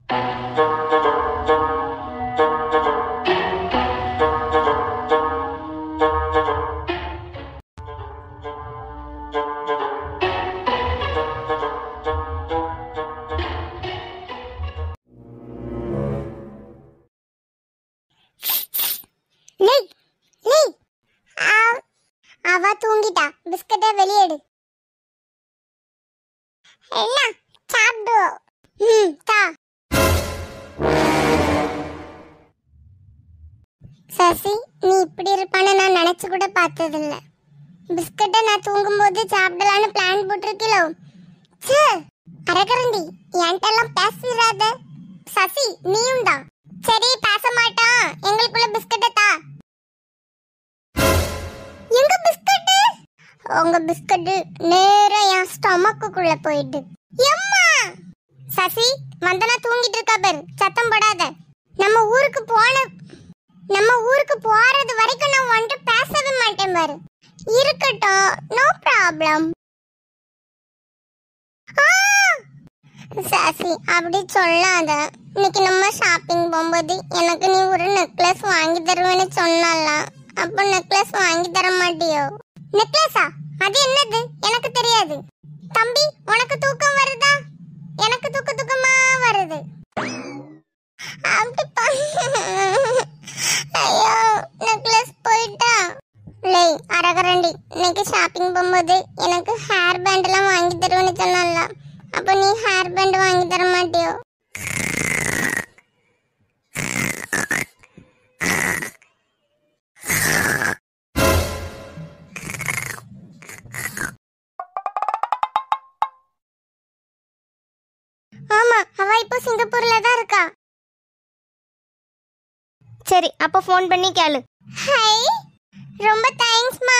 லேய் லேய் ஆ- அவ தூங்கிட்டா பிஸ்கட்டை வெளியேடு என்ன சாப்பிடு ம் தா சசி நீ இப்படி இருப்பான்னு நான் நினைச்சு கூட பார்த்ததில்ல பிஸ்கட்டை நான் தூங்கும்போது சாப்பிடலான்னு பிளான் போட்டிருக்கீங்களோ ச்சே அரகரண்டி என்கிட்ட எல்லாம் பேசிடாத சசி நீயும் தான் சரி பேச மாட்டான் எங்களுக்குள்ள பிஸ்கட்டை தா எங்க பிஸ்கட் உங்க பிஸ்கட் நேரா என் ஸ்டொமக்குள்ள போயிட்டு எம்மா சசி வந்தனா தூங்கிட்டு இருக்கா பாரு சத்தம் போடாத நம்ம ஊருக்கு போன நம்ம ஊருக்கு போறது வரைக்கும் நான் ஒன்றை பேசவே மாட்டேன் பாரு இருக்கட்டும் நோ ப்ராப்ளம் சாசி அப்படி சொல்லாத இன்னைக்கு நம்ம ஷாப்பிங் போகும்போது எனக்கு நீ ஒரு நெக்லஸ் வாங்கி தருவேன்னு சொன்னால அப்ப நெக்லஸ் வாங்கி தர மாட்டியோ நெக்லஸா அது என்னது எனக்கு தெரியாது தம்பி உனக்கு தூக்கம் வருதா எனக்கு தூக்க தூக்கமா வருது அப்படி பா- ஐயோ நெக்லஸ் போயிட்டா லேய் அரகரண்டி இன்னைக்கு ஷாப்பிங் போகும்போது எனக்கு ஹேர் பேண்ட் எல்லாம் வாங்கி தருவேன்னு சொன்னால அப்ப நீ ஹேர் பேண்ட் வாங்கி தர மாட்டியோ ஆமா அவ இப்போ சிங்கப்பூர்ல தான் இருக்கா சரி அப்போ ஃபோன் பண்ணி கேளு ஹை ரொம்ப தேங்க்ஸ்மா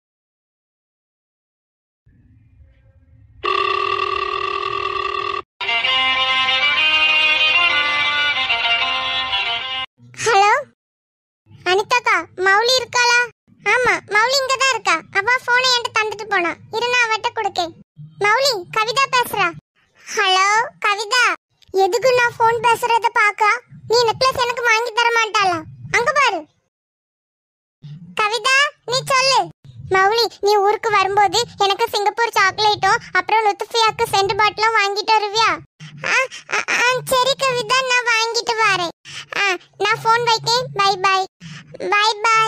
ஹலோ அனிதாக்கா மௌலி இருக்காளா ஆமா மௌலி இங்க தான் இருக்கா அவ போனை என்கிட்ட தந்துட்டு போனா இரு நான் அவட்ட கொடுக்கேன் மௌலி கவிதா பேசுறா ஹலோ கவிதா எதுக்கு நான் ஃபோன் பேசுறத பாக்க நீ நெக்லஸ் எனக்கு வாங்கி தர மாட்டாளா அங்க பாரு கவிதா நீ சொல்லு மௌலி நீ ஊருக்கு வரும்போது எனக்கு சிங்கப்பூர் சாக்லேட்டும் அப்புறம் லுத்துஃபியாக்கு சென்ட் பாட்டிலும் வாங்கிட்டு வருவியா ஆ, ஆ, ஆ, சரி கவிதா நான் வாங்கிட்டு வரேன் ஆ, நான் ஃபோன் வைக்கேன் பை பை பை பை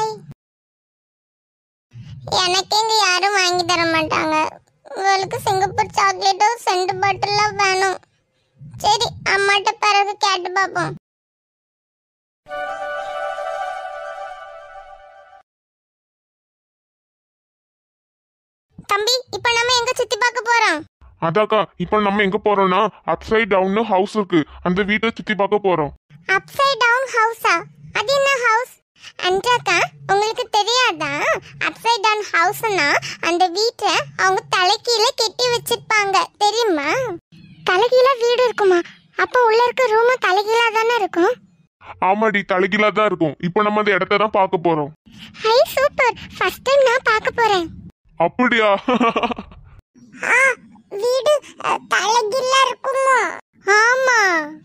எனக்கு இங்க யாரும் வாங்கி தர மாட்டாங்க உங்களுக்கு சிங்கப்பூர் சாக்லேட்டும் சென்ட் பாட்டிலும் வேணும் சரி அம்மாட்ட பிறகு கேட்டு பார்ப்போம் தம்பி இப்போ நம்ம எங்க சுத்தி பார்க்க போறோம் அதாக்கா இப்போ நம்ம எங்க போறோம்னா அப்சைட் டவுன் ஹவுஸ் இருக்கு அந்த வீட்டை சுத்தி பார்க்க போறோம் அப்சைட் டவுன் ஹவுஸா அது என்ன ஹவுஸ் அன்றாக்கா உங்களுக்கு தெரியாதா அப்சைட் டவுன் ஹவுஸ்னா அந்த வீட்டை அவங்க தலைக்கீழ கட்டி வச்சிருப்பாங்க தெரியுமா தலைகீழ வீடு இருக்குமா அப்ப உள்ள இருக்க ரூம் தலைகீழா தானே இருக்கும் ஆமாடி தலைகீழா தான் இருக்கும் இப்போ நம்ம அந்த இடத்த தான் பார்க்க போறோம் ஹை சூப்பர் ஃபர்ஸ்ட் டைம் நான் பார்க்க போறேன் அப்படியா ஆ வீடு தலைகீழா இருக்குமா ஆமா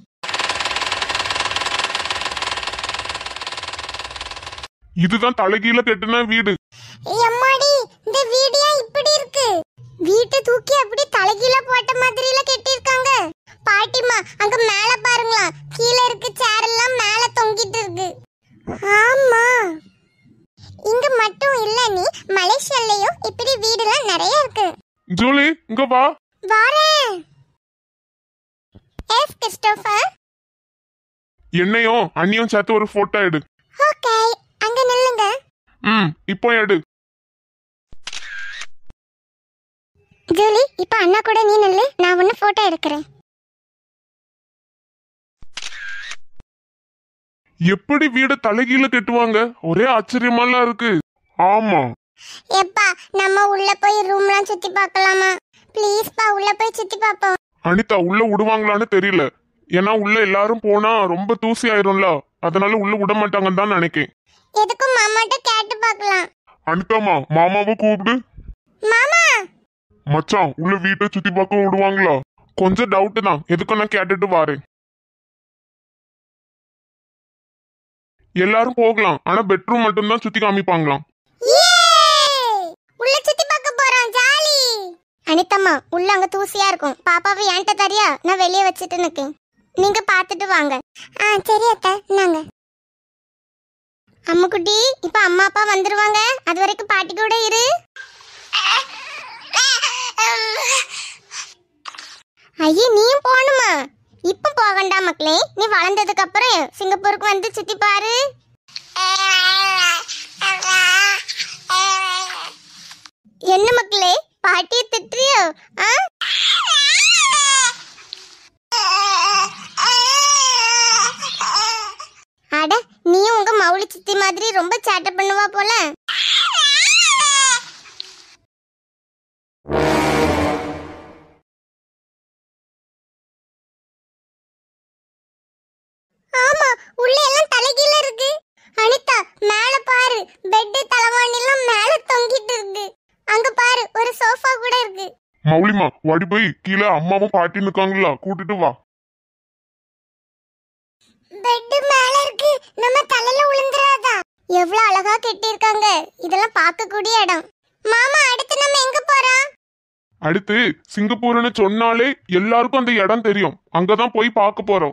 இதுதான் தலைகீழ கட்டின வீடு எம்மாடி இந்த வீடியோ இப்படி இருக்கு வீட்டை தூக்கி அப்படி தலைகீழ போட்ட மாதிரில கட்டியிருக்காங்க பாட்டிமா அங்க மேல பாருங்களா கீழே இருக்கு சேர் எல்லாம் மேல தொங்கிட்டு இருக்கு ஆமா இங்க மட்டும் இல்ல நீ மலேசியாலயும் இப்படி வீடுலாம் நிறைய இருக்கு ஜூலி இங்க வா வாரேன் எஸ் கிறிஸ்டோபர் என்னையும் அண்ணியும் சேர்த்து ஒரு போட்டோ எடு ஓகே அங்க நில்லுங்க ம் இப்போ எடு ஜூலி இப்போ அண்ணா கூட நீ நில்லு நான் ஒன்னு போட்டோ எடுக்கிறேன் எப்படி வீடு தலைகீழ கட்டுவாங்க ஒரே ஆச்சரியமாலாம் இருக்கு ஆமா எப்பா நம்ம உள்ள போய் ரூம்லாம் சுத்தி பார்க்கலாமா ப்ளீஸ் பா உள்ள போய் சுத்தி பார்ப்போம் அனிதா உள்ள விடுவாங்களான்னு தெரியல ஏன்னா உள்ள எல்லாரும் போனா ரொம்ப தூசி ஆயிரும்ல அதனால உள்ள விட மாட்டாங்கன்னு தான் நினைக்கேன் எதுக்கும் மாமாட்ட கேட்டு பார்க்கலாம் அனிதாமா மாமாவை கூப்பிடு மாமா மச்சான் உள்ள வீட்டை சுத்தி பார்க்க விடுவாங்களா கொஞ்சம் டவுட் தான் எதுக்கும் நான் கேட்டுட்டு வரேன் எல்லாரும் போகலாம் ஆனா பெட்ரூம் மட்டும்தான் சுத்தி காமிப்பாங்களாம் உள்ள சுத்தி பார்க்க போறோம் ஜாலி அனிதம்மா உள்ள அங்க தூசியா இருக்கும் பாப்பாவை என்கிட்ட தரியா நான் வெளியே வச்சுட்டு நிக்கேன் நீங்க பார்த்துட்டு வாங்க ஆ சரி அத்தை நாங்க அம்முக்குட்டி இப்ப அம்மா அப்பா வந்துருவாங்க அது வரைக்கும் பாட்டி கூட இரு ஐயே நீயும் போகணுமா இப்ப போகண்டா மக்களே நீ வளர்ந்ததுக்கு அப்புறம் சிங்கப்பூருக்கு வந்து சுத்தி பாரு என்ன மக்களே பாட்டியை திட்டுறியோ ஆ அட நீயும் உங்க மவுளி சித்தி மாதிரி ரொம்ப சேட்டை பண்ணுவா போல ஆமா உள்ள எல்லாம் தலைகீழ இருக்கு அனிதா மேல பாரு பெட் தலவாணி எல்லாம் மேல தொங்கிட்டு இருக்கு அங்க பாரு ஒரு சோஃபா கூட இருக்கு மௌலிமா வடி போய் கீழே அம்மாவும் பாட்டி நிக்காங்களா கூட்டிட்டு வா பெட் மேல இருக்கு நம்ம தலையில விழுந்துறாதா எவ்வளவு அழகா கட்டியிருக்காங்க இதெல்லாம் பார்க்கக்கூடிய இடம் மாமா அடுத்து நம்ம எங்க போறோம் அடுத்து சிங்கப்பூர்னு சொன்னாலே எல்லாருக்கும் அந்த இடம் தெரியும் அங்கதான் போய் பார்க்க போறோம்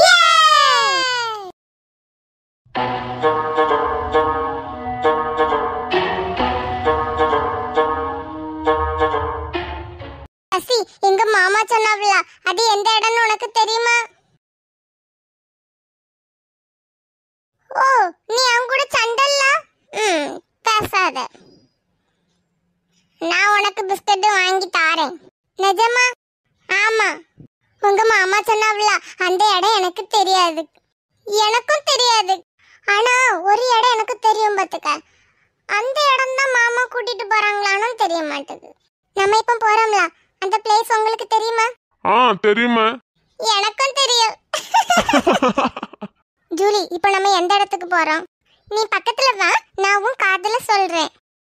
அசி எங்க மாமா சொன்னாவில அது எந்த இடம்னு உனக்கு தெரியுமா ஓ நீ அவங்க கூட சண்டல்ல ம் பேசாத நான் உனக்கு பிஸ்கட் வாங்கி தாரேன் நிஜமா ஆமா உங்க மாமா சொன்னாவில அந்த இடம் எனக்கு தெரியாது எனக்கும் தெரியாது ஆனா ஒரு இடம் எனக்கு தெரியும் பாத்துக்க அந்த இடம் தான் மாமா கூட்டிட்டு போறாங்களான்னு தெரிய மாட்டேங்குது நம்ம இப்ப போறோம்ல அந்த பிளேஸ் உங்களுக்கு தெரியுமா ஆ தெரியுமா எனக்கும் தெரியும் ஜூலி இப்போ நம்ம எந்த இடத்துக்கு போறோம் நீ பக்கத்துல வா நான் உன் காதுல சொல்றேன்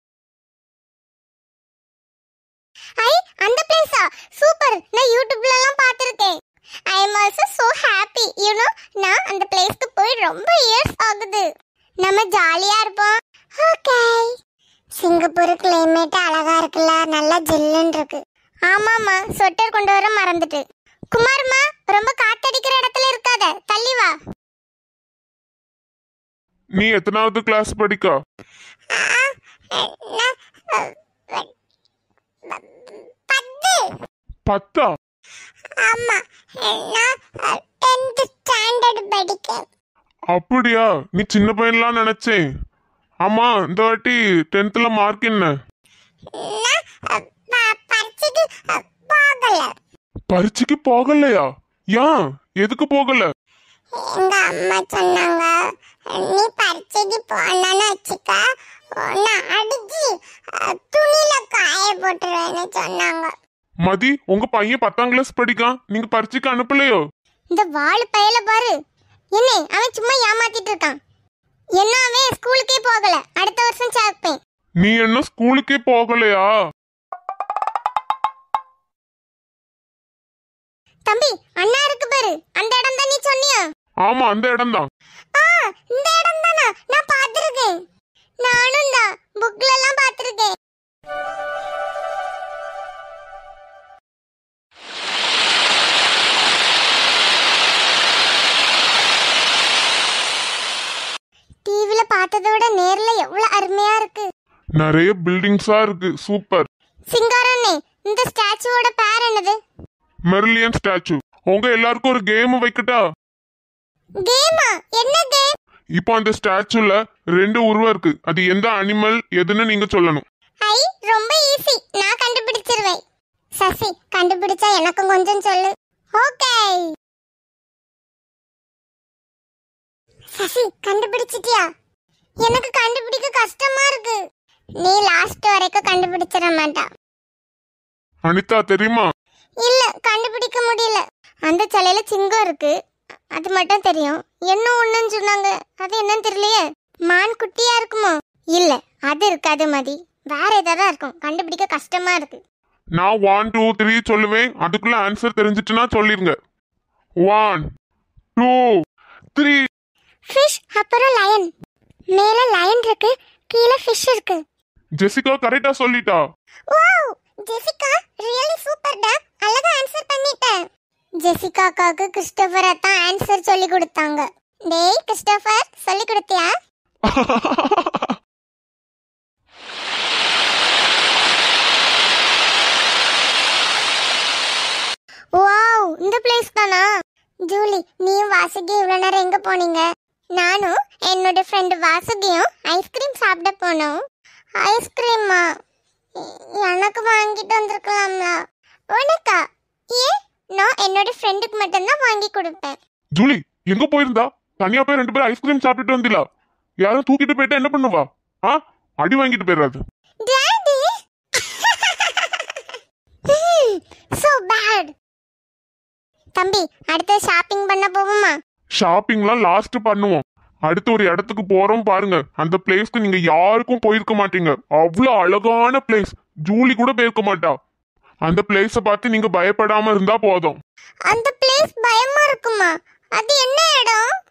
ஐ அந்த பிளேஸா சூப்பர் நான் யூடியூப்ல எல்லாம் பார்த்திருக்கேன் I am also so happy you know நான் அந்த பிளேஸ்க்கு போய் ரொம்ப இயர்ஸ் ஆகுது நம்ம ஜாலியா இருப்போம் ஓகே சிங்கப்பூர் கிளைமேட் அழகா இருக்குல்ல நல்லா ஜில்லுன்னு இருக்கு ஆமாமா ஸ்வெட்டர் கொண்டு வர மறந்துட்டு குமார்மா ரொம்ப காத்தடிக்கிற இடத்துல இருக்காத தள்ளி வா நீ எத்தனாவது கிளாஸ் படிக்கா பத்து பத்தா ஆமா நான் டென்த் ஸ்டாண்டர்ட் படிக்கேன் அப்படியா நீ சின்ன பையன்லாம் நினைச்சேன் ஆமா இந்த வாட்டி டென்த்ல மார்க் என்ன நான் பரிச்சுக்கு போகல பரீட்சைக்கு போகலையா ஏன் எதுக்கு போகல எங்க அம்மா சொன்னாங்க நீ பரிச்சைக்கு போனன்னு வச்சுக்க நான் அடிச்சு அஹ், துணியில காய போட்டுருவேன்னு சொன்னாங்க மதி உங்க பையன் பத்தாம் கிளாஸ் படிக்கான் நீங்க பரீட்சைக்கு அனுப்பலையோ இந்த வாழு பயல பாரு என்ன அவன் சும்மா ஏமாத்திட்டு இருக்கான் என்ன அவன் ஸ்கூலுக்கே போகல அடுத்த வருஷம் சேர்ப்பேன் நீ என்ன ஸ்கூலுக்கே போகலையா தம்பி அண்ணா இருக்கு பாரு அந்த இடம் தான் நீ சொன்னியா ஆமா அந்த இடம்தான் ஆ இந்த இடம் தானா நான் பார்த்திருக்கேன் நானும் தான் புக்ல எல்லாம் பார்த்திருக்கேன் டிவில பார்த்ததை விட நேர்ல எவ்வளவு அருமையா இருக்கு நிறைய பில்டிங்ஸா இருக்கு சூப்பர் சிங்காரண்ணே இந்த ஸ்டாச்சுவோட பேர் என்னது மெர்லியன் ஸ்டாச்சு உங்க எல்லாருக்கும் ஒரு கேம் வைக்கட்டா கேமா என்ன கேம் இப்போ அந்த ஸ்டாச்சுல ரெண்டு உருவம் இருக்கு அது எந்த அனிமல் எதுன்னு நீங்க சொல்லணும் ஐ ரொம்ப ஈஸி நான் கண்டுபிடிச்சிருவேன் சசி கண்டுபிடிச்சா எனக்கும் கொஞ்சம் சொல்லு ஓகே சசி கண்டுபிடிச்சிட்டியா எனக்கு கண்டுபிடிக்க கஷ்டமா இருக்கு நீ லாஸ்ட் வரைக்கும் கண்டுபிடிச்சிட மாட்டா அனிதா தெரியுமா இல்ல கண்டுபிடிக்க முடியல அந்த சிலையில சிங்கம் இருக்கு அது மட்டும் தெரியும் என்ன ஒண்ணுன்னு சொன்னாங்க அது என்னன்னு தெரியலையே மான் குட்டியா இருக்குமோ இல்ல அது இருக்காது மதி வேற ஏதாவது இருக்கும் கண்டுபிடிக்க கஷ்டமா இருக்கு நான் ஒன் டூ த்ரீ சொல்லுவேன் அதுக்குள்ள ஆன்சர் தெரிஞ்சிட்டுனா சொல்லிருங்க ஒன் டூ த்ரீ ஃபிஷ் அப்புறம் லயன் மேல லயன் இருக்கு கீழே ஃபிஷ் இருக்கு ஜெசிகா கரெக்டா சொல்லிட்டா வாவ் ஜெசிகா ரியலி சூப்பர் டா அழகா ஆன்சர் பண்ணிட்ட ஜெசிகா அக்காவுக்கு கிறிஸ்டோபர் தான் ஆன்சர் சொல்லி கொடுத்தாங்க டேய் கிறிஸ்டோபர் சொல்லி கொடுத்தியா வாவ் இந்த பிளேஸ் தானா ஜூலி நீயும் வாசுகி இவ்வளோ நேரம் எங்க போனீங்க நானும் என்னோட ஃப்ரெண்டு வாசுகியும் ஐஸ்கிரீம் சாப்பிட போனோம் ஐஸ்கிரீமா எனக்கு வாங்கிட்டு வந்திருக்கலாம்ல உனக்கா ஏன் நான் என்னோட ஃப்ரெண்டுக்கு மட்டும்தான் வாங்கி கொடுப்பேன் ஜூலி எங்க போயிருந்தா தனியா போய் ரெண்டு பேரும் ஐஸ்கிரீம் சாப்பிட்டுட்டு வந்தில யாரும் தூக்கிட்டு போயிட்டா என்ன பண்ணுவா ஆ அடி வாங்கிட்டு போயிடாது டாடி சோ பேட் தம்பி அடுத்து ஷாப்பிங் பண்ண போவோமா ஷாப்பிங்லாம் லாஸ்ட் பண்ணுவோம் அடுத்து ஒரு இடத்துக்கு போறோம் பாருங்க அந்த பிளேஸ்க்கு நீங்க யாருக்கும் போயிருக்க மாட்டீங்க அவ்வளோ அழகான பிளேஸ் ஜூலி கூட போயிருக்க மாட்டா அந்த பிளேஸை பார்த்து நீங்க பயப்படாம இருந்தா போதும் அந்த பிளேஸ் பயமா இருக்குமா அது என்ன இடம்